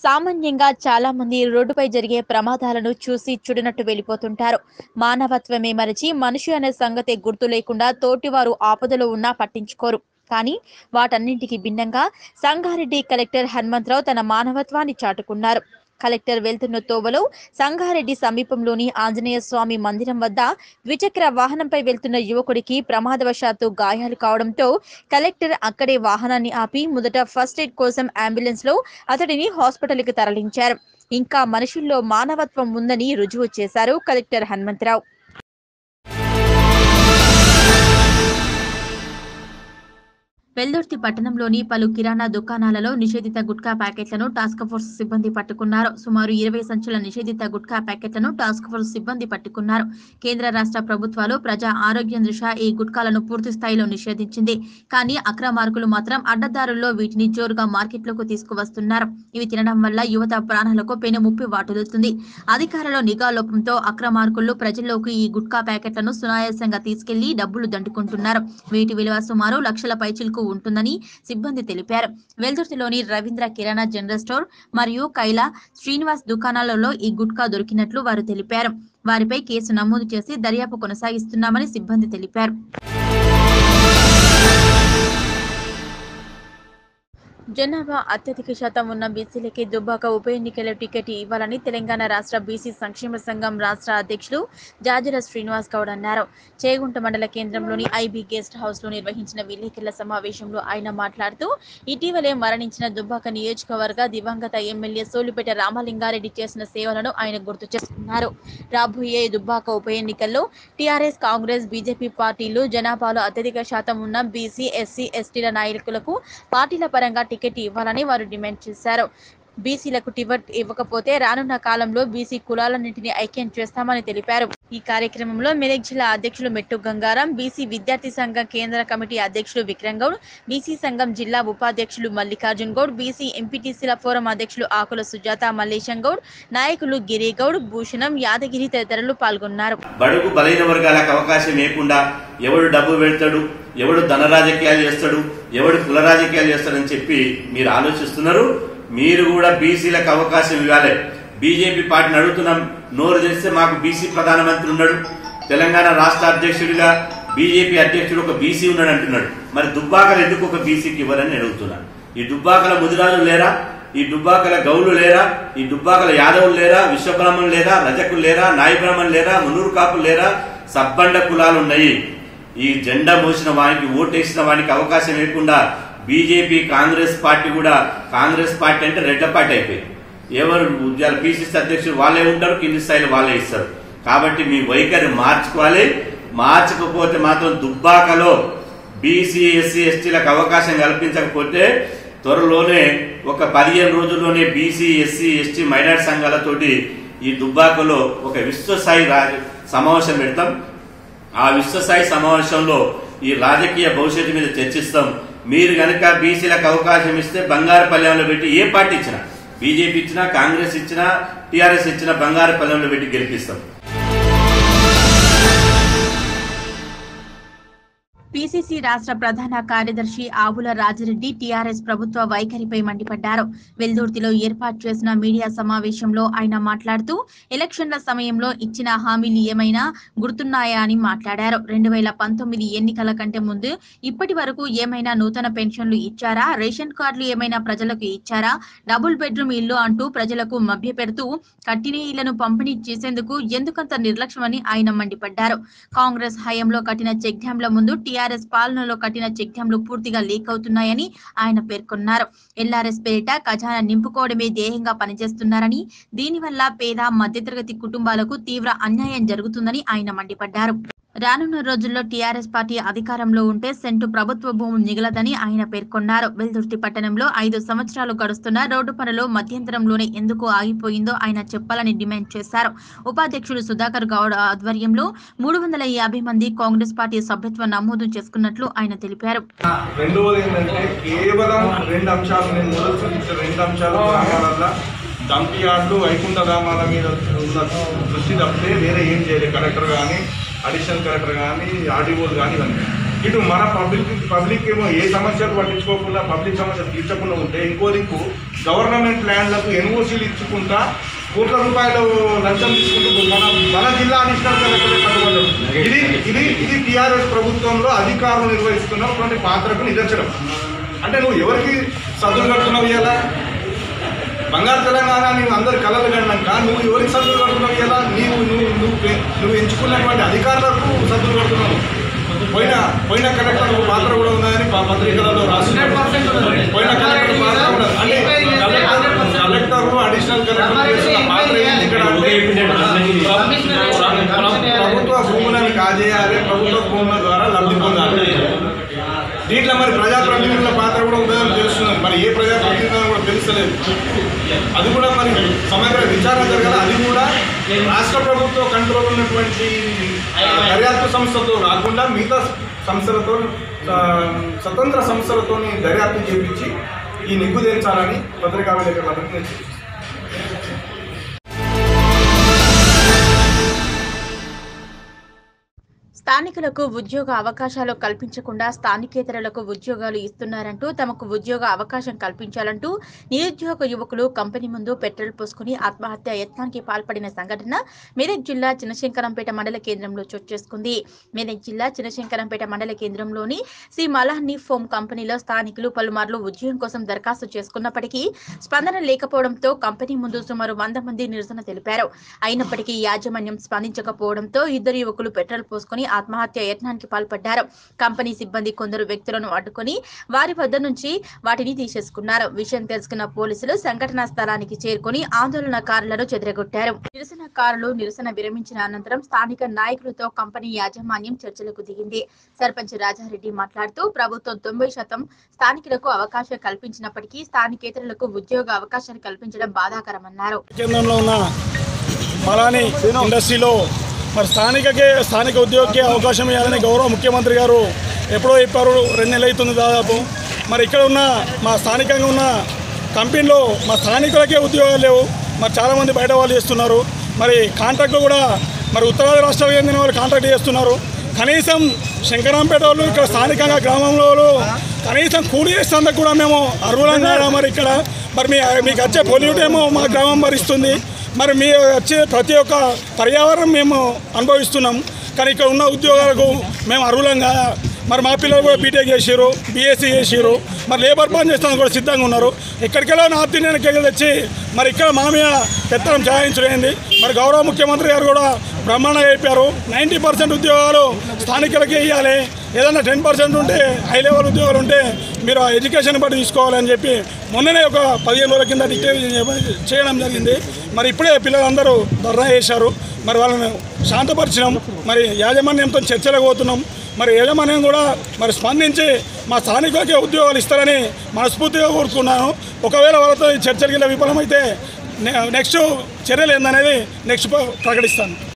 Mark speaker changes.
Speaker 1: సామాన్యంగా చాలా మంది రోడ్డుపై జరిగే ప్రమాదాలను చూసి చూడనట్టు వెళ్ళిపోతుంటారు మానవత్వమే మరచి మనిషి అనే సంగతే గుర్తు లేకుండా తోటివారు ఆపదలో ఉన్నా పట్టించుకోరు కానీ వాటన్నింటికి భిన్నంగా సంగారెడ్డి కలెక్టర్ హనుమంతరావు తన మానవత్వాన్ని చాటుకున్నారు కలెక్టర్ వెళ్తున్న తోవలో సంగారెడ్డి సమీపంలోని ఆంజనేయ స్వామి మందిరం వద్ద ద్విచక్ర వాహనంపై వెళ్తున్న యువకుడికి ప్రమాదవశాత్తు గాయాలు కావడంతో కలెక్టర్ అక్కడే వాహనాన్ని ఆపి మొదట ఫస్ట్ ఎయిడ్ కోసం అంబులెన్స్ లో అతడిని హాస్పిటల్కి తరలించారు ఇంకా మనుషుల్లో మానవత్వం ఉందని రుజువు చేశారు కలెక్టర్ హనుమంతరావు వెల్దుర్తి పట్టణంలోని పలు కిరాణా దుకాణాలలో నిషేధిత గుట్కా ప్యాకెట్లను టాస్క్ ఫోర్స్ సిబ్బంది పట్టుకున్నారు సుమారు ఇరవై సంచుల నిషేధిత గుట్కా ప్యాకెట్లను టాస్క్ ఫోర్స్ సిబ్బంది పట్టుకున్నారు కేంద్ర రాష్ట్ర ప్రభుత్వాలు ప్రజా ఆరోగ్యం దృష్ట్యా ఈ గుట్కాలను పూర్తి స్థాయిలో నిషేధించింది కానీ అక్రమార్కులు మాత్రం అడ్డదారుల్లో వీటిని జోరుగా మార్కెట్లోకి తీసుకువస్తున్నారు ఇవి తినడం వల్ల యువత ప్రాణాలకు పెను ముప్పి వాటిల్లుతుంది అధికారుల నిఘా లోపంతో అక్రమార్కులు ప్రజల్లోకి ఈ గుట్కా ప్యాకెట్లను సునాయాసంగా తీసుకెళ్లి డబ్బులు దండుకుంటున్నారు వీటి విలువ సుమారు లక్షల పైచిలకు ఉంటుందని సిబ్బంది తెలిపారు వెల్దుర్తిలోని రవీంద్ర కిరాణా జనరల్ స్టోర్ మరియు కైలా శ్రీనివాస్ దుకాణాలలో ఈ గుట్కా దొరికినట్లు వారు తెలిపారు వారిపై కేసు నమోదు చేసి దర్యాప్తు కొనసాగిస్తున్నామని సిబ్బంది తెలిపారు జనాభా అత్యధిక శాతం ఉన్న బీసీలకి దుబ్బాక ఉప ఎన్నికల టికెట్ ఇవ్వాలని తెలంగాణ రాష్ట్ర బీసీ సంక్షేమ సంఘం రాష్ట్ర అధ్యక్షులు జాజర శ్రీనివాస్ గౌడ్ అన్నారు చేగుంట మండల కేంద్రంలోని ఐబీ గెస్ట్ హౌస్ లో నిర్వహించిన విలేకరుల సమావేశంలో ఆయన మాట్లాడుతూ ఇటీవలే మరణించిన దుబ్బాక నియోజకవర్గ దివంగత ఎమ్మెల్యే సోలిపేట రామలింగారెడ్డి చేసిన సేవలను ఆయన గుర్తు చేసుకున్నారు రాబోయే దుబ్బాక ఉప ఎన్నికల్లో టీఆర్ఎస్ కాంగ్రెస్ బీజేపీ పార్టీలు జనాభాలో అత్యధిక శాతం ఉన్న బీసీ ఎస్సీ ఎస్టీల నాయకులకు పార్టీల పరంగా టికెట్ ఇవ్వాలని వారు డిమాండ్ చేశారు బీసీలకు టికెట్ ఇవ్వకపోతే రానున్న కాలంలో బీసీ కులాలన్నింటినీ ఐక్యం చేస్తామని తెలిపారు ఈ కార్యక్రమంలో మెదక్ జిల్లా అధ్యక్షులు మెట్టు గంగారాం బీసీ విద్యార్థి సంఘం కేంద్ర కమిటీ అధ్యక్షులు విక్రమ్ గౌడ్ బీసీ సంఘం జిల్లా ఉపాధ్యక్షులు మల్లికార్జున్ గౌడ్ బీసీ ఎంపీటీసీల ఫోరం అధ్యక్షులు ఆకుల సుజాత మల్లేశం గౌడ్ నాయకులు గిరిగౌడ్ భూషణం యాదగిరి తదితరులు పాల్గొన్నారు
Speaker 2: బడుగు బలైన వర్గాలకు అవకాశం ఇవ్వకుండా ఎవడు డబ్బు పెడతాడు ఎవడు ధన రాజకీయాలు చేస్తాడు ఎవడు కుల రాజకీయాలు చేస్తాడని చెప్పి మీరు ఆలోచిస్తున్నారు మీరు కూడా బీసీలకు అవకాశం ఇవ్వాలి బీజేపీ పార్టీని అడుగుతున్నాం నోరు తెరిస్తే మాకు బీసీ ప్రధానమంత్రి ఉన్నాడు తెలంగాణ రాష్ట్ర అధ్యక్షుడిగా బీజేపీ అధ్యక్షుడు ఒక బీసీ ఉన్నాడు అంటున్నాడు మరి దుబ్బాకలు ఎందుకు ఒక బీసీకి ఇవ్వరని అడుగుతున్నా ఈ దుబ్బాకల ముదిరాజులు లేరా ఈ దుబ్బాకల గౌలు లేరా ఈ దుబ్బాకల యాదవులు లేరా విశ్వబ్రహ్మణులు లేరా రజకులు లేరా నాయ బ్రాహ్మణులు లేరా మునూరు కాపులు లేరా సబ్బండ కులాలు ఉన్నాయి ఈ జెండా మోసిన వానికి ఓటేసిన వానికి అవకాశం లేకుండా బీజేపీ కాంగ్రెస్ పార్టీ కూడా కాంగ్రెస్ పార్టీ అంటే రెడ్ల పార్టీ అయిపోయింది ఎవరు ఉద్యోగాలు పీసీసీ అధ్యక్షుడు వాళ్ళే ఉంటారు కింది స్థాయిలో వాళ్ళే ఇస్తారు కాబట్టి మీ వైఖరి మార్చుకోవాలి మార్చకపోతే మాత్రం దుబ్బాకలో బీసీ ఎస్సీ ఎస్టీలకు అవకాశం కల్పించకపోతే త్వరలోనే ఒక పదిహేను రోజుల్లోనే బీసీ ఎస్సీ ఎస్టీ మైనార్టీ సంఘాలతోటి ఈ దుబ్బాకలో ఒక విశ్వస్థాయి రాజ- సమావేశం పెడతాం ఆ విశ్వస్థాయి సమావేశంలో ఈ రాజకీయ భవిష్యత్తు మీద చర్చిస్తాం మీరు గనక బీసీలకు అవకాశం ఇస్తే బంగారు పల్లెంలో పెట్టి ఏ పార్టీ ఇచ్చినా బీజేపీ ఇచ్చినా కాంగ్రెస్ ఇచ్చినా టీఆర్ఎస్ ఇచ్చినా బంగారు పల్లెంలో పెట్టి గెలిపిస్తాం
Speaker 1: పిసిసి రాష్ట్ర ప్రధాన కార్యదర్శి ఆవుల రాజిరెడ్డి టీఆర్ఎస్ ప్రభుత్వ వైఖరిపై మండిపడ్డారు వెల్దుర్తిలో ఏర్పాటు చేసిన మీడియా సమావేశంలో ఆయన మాట్లాడుతూ ఎలక్షన్ల సమయంలో ఇచ్చిన హామీలు ఏమైనా గుర్తున్నాయా అని మాట్లాడారు రెండు వేల పంతొమ్మిది ఎన్నికల కంటే ముందు ఇప్పటి వరకు ఏమైనా నూతన పెన్షన్లు ఇచ్చారా రేషన్ కార్డులు ఏమైనా ప్రజలకు ఇచ్చారా డబుల్ బెడ్రూమ్ ఇల్లు అంటూ ప్రజలకు మభ్యపెడుతూ కట్టిన ఇళ్లను పంపిణీ చేసేందుకు ఎందుకంత నిర్లక్ష్యమని ఆయన మండిపడ్డారు కాంగ్రెస్ హయాంలో కట్టిన చెక్ డ్యాంల ముందు టీఆర్ఎస్ పాలనలో కట్టిన చెక్ డ్యాంలు పూర్తిగా లీక్ అవుతున్నాయని ఆయన పేర్కొన్నారు ఎల్ఆర్ఎస్ పేరిట ఖజానా నింపుకోవడమే ధ్యేయంగా పనిచేస్తున్నారని దీనివల్ల పేద మధ్యతరగతి కుటుంబాలకు తీవ్ర అన్యాయం జరుగుతుందని ఆయన మండిపడ్డారు రానున్న రోజుల్లో టీఆర్ఎస్ పార్టీ అధికారంలో ఉంటే సెంటు ప్రభుత్వ భూములు మిగలదని ఆయన పేర్కొన్నారు వెల్దుర్తి పట్టణంలో ఐదు సంవత్సరాలు గడుస్తున్న రోడ్డు పనులు మధ్యంతరంలోనే ఎందుకు ఆగిపోయిందో ఆయన చెప్పాలని డిమాండ్ చేశారు ఉపాధ్యక్షుడు సుధాకర్ గౌడ్ ఆధ్వర్యంలో మూడు వందల యాభై మంది కాంగ్రెస్ పార్టీ సభ్యత్వ నమోదు చేసుకున్నట్లు ఆయన తెలిపారు
Speaker 3: రెండవది ఏంటంటే కేవలం రెండు అంశాలు నేను మొదలు చూపించిన రెండు అంశాలు గ్రామాలల్లో డంప్ యార్డులు వైకుంఠ గ్రామాల మీద ఉన్న దృష్టి తప్పితే వేరే ఏం చేయలేదు కలెక్టర్ కానీ అడిషనల్ కలెక్టర్ కానీ ఆర్డీఓలు కానీ ఇవన్నీ ఇటు మన పబ్లిక్ పబ్లిక్ ఏమో ఏ సమస్యలు పట్టించుకోకుండా పబ్లిక్ సమస్యలు తీర్చకుండా ఉంటే ఇంకో దిక్కు గవర్నమెంట్ ల్యాండ్లకు ఎన్ఓసీలు ఇచ్చుకుంటా కోట్ల రూపాయలు లంచం తీసుకుంటూ మన మన జిల్లా అడిషనల్ కలెక్టర్ కట్టుబడ్డాడు ఇది ఇది ఇది టీఆర్ఎస్ ప్రభుత్వంలో అధికారులు నిర్వహిస్తున్నటువంటి పాత్రకు నిదర్శనం అంటే నువ్వు ఎవరికి చదువులు కడుతున్నావు ఇలా బంగారు తెలంగాణ నువ్వు అందరు కలలు కన్నాక నువ్వు ఎవరికి సద్దులు కడుతున్నావు ఇలా నీవు నువ్వు నువ్వు పె- నువ్వు ఎంచుకున్నటువంటి అధికారులకు సద్దులు కడుతున్నావు పోయిన పోయిన కలెక్టర్ పాత్ర కూడా ఉన్నదని ప- పత్రికలలో రాస్తున్నారు పోయిన కలెక్టర్ పాత్ర కూడా అంటే కలెక్టర్ కలెక్టర్ అడిషనల్ కలెక్టర్ చేస్తున్న పాత్ర ఏంటి ఇక్కడ అంటే ప్ర- ప్ర- ప్రభుత్వ భూములను కాజేయాలి ప్రభుత్వ భూముల ద్వారా లబ్ధి పొందాలి దీంట్లో మరి ప్రజాప్రతినిధుల పాత్ర కూడా ఉందని తెలుస్తున్నది మరి ఏ ప్రజాప్రతినిధులు కూడా తెలుస్తలేదు అది కూడా మరి సమగ్ర విచారణ జరగాలి అది కూడా రాష్ట్ర ప్రభుత్వ కంట్రోల్ ఉన్నటువంటి ఆ, దర్యాప్తు సంస్థతో రాకుండా మిగతా సంస్థలతో ఆ, స్వతంత్ర సంస్థలతో దర్యాప్తు చేపించి ఈ నిగ్గు తేల్చాలని పత్రికా విలేకరులందరికీ నేను సూచిస్తున్నాను.
Speaker 1: స్థానికులకు ఉద్యోగ అవకాశాలు కల్పించకుండా స్థానికేతరులకు ఉద్యోగాలు ఇస్తున్నారంటూ తమకు ఉద్యోగ అవకాశం కల్పించాలంటూ నిరుద్యోగ యువకులు కంపెనీ ముందు పెట్రోల్ పోసుకుని ఆత్మహత్య యత్నానికి పాల్పడిన సంఘటన మెదక్ జిల్లా చినశంకరంపేట మండల కేంద్రంలో చోటు చేసుకుంది మెదక్ జిల్లా చినశంకరంపేట మండల కేంద్రంలోని శ్రీ మలాహ్ని ఫోమ్ కంపెనీలో స్థానికులు పలుమార్లు ఉద్యోగం కోసం దరఖాస్తు చేసుకున్నప్పటికీ స్పందన లేకపోవడంతో కంపెనీ ముందు సుమారు వంద మంది నిరసన తెలిపారు అయినప్పటికీ యాజమాన్యం స్పందించకపోవడంతో ఇద్దరు యువకులు పెట్రోల్ పోసుకొని ఆత్మహత్య యత్నానికి పాల్పడ్డారు కంపెనీ సిబ్బంది కొందరు వ్యక్తులను అడ్డుకొని వారి వద్ద నుంచి వాటిని తీసేసుకున్నారు విషయం తెలుసుకున్న పోలీసులు సంఘటనా స్థలానికి చేరుకొని ఆందోళనకారులను చెదరగొట్టారు నిరసనకారులు నిరసన విరమించిన అనంతరం స్థానిక నాయకులతో కంపెనీ యాజమాన్యం చర్చలకు దిగింది సర్పంచ్ రాజారెడ్డి మాట్లాడుతూ ప్రభుత్వం తొంభై శాతం స్థానికులకు అవకాశం కల్పించినప్పటికీ స్థానికేతరులకు ఉద్యోగ అవకాశాలు కల్పించడం బాధాకరమన్నారు
Speaker 4: కేంద్రంలో ఉన్న మలాని ఇండస్ట్రీలో మరి స్థానికకే స్థానిక ఉద్యోగికి అవకాశం ఇవ్వాలని గౌరవ ముఖ్యమంత్రి గారు ఎప్పుడో చెప్పారు రెండు నెలలు అవుతుంది దాదాపు మరి ఇక్కడ ఉన్న మా స్థానికంగా ఉన్న కంపెనీలో మా స్థానికులకే ఉద్యోగాలు లేవు మరి చాలామంది బయట వాళ్ళు చేస్తున్నారు మరి కాంట్రాక్ట్లు కూడా మరి ఉత్తరాది రాష్ట్రాలకు చెందిన వాళ్ళు కాంట్రాక్ట్ చేస్తున్నారు కనీసం శంకరాంపేట వాళ్ళు ఇక్కడ స్థానికంగా గ్రామంలో వాళ్ళు కనీసం కూలి చేసేందుకు కూడా మేము అర్హులం కాదా మరి ఇక్కడ మరి మీ మీకు వచ్చే పొల్యూట్ ఏమో మా గ్రామం భరిస్తుంది మరి మీ వచ్చే ప్రతి ఒక్క పర్యావరణం మేము అనుభవిస్తున్నాం కానీ ఇక్కడ ఉన్న ఉద్యోగాలకు మేము అర్హులం కాదా మరి మా పిల్లలు కూడా బీటెక్ చేసారు బీఎస్సీ చేసారు మరి లేబర్ పని చేస్తానికి కూడా సిద్ధంగా ఉన్నారు ఎక్కడికెళ్ళో నార్త్ ఇండియన్ కేకలు తెచ్చి మరి ఇక్కడ మా మీద పెత్తనం చాయించలేంది మరి గౌరవ ముఖ్యమంత్రి గారు కూడా బ్రహ్మాండంగా చెప్పారు నైంటీ పర్సెంట్ ఉద్యోగాలు స్థానికులకే ఇవ్వాలి ఏదైనా టెన్ పర్సెంట్ ఉంటే హై లెవెల్ ఉద్యోగాలు ఉంటే మీరు ఆ ఎడ్యుకేషన్ బట్టి తీసుకోవాలని చెప్పి మొన్ననే ఒక పదిహేను రోజుల కింద డిక్లేర్ చేయడం జరిగింది మరి ఇప్పుడే పిల్లలందరూ ధర్నా చేశారు మరి వాళ్ళని శాంతపరిచినాం మరి యాజమాన్యంతో చర్చలకు పోతున్నాం మరి యాజమాన్యం కూడా మరి స్పందించి మా స్థానికులకే ఉద్యోగాలు ఇస్తారని మనస్ఫూర్తిగా కోరుకున్నాను ఒకవేళ వాళ్ళతో ఈ చర్చలు గిట్ల విఫలమైతే నె- నెక్స్ట్ చర్యలు ఏందనేది నెక్స్ట్ ప్రకటిస్తాను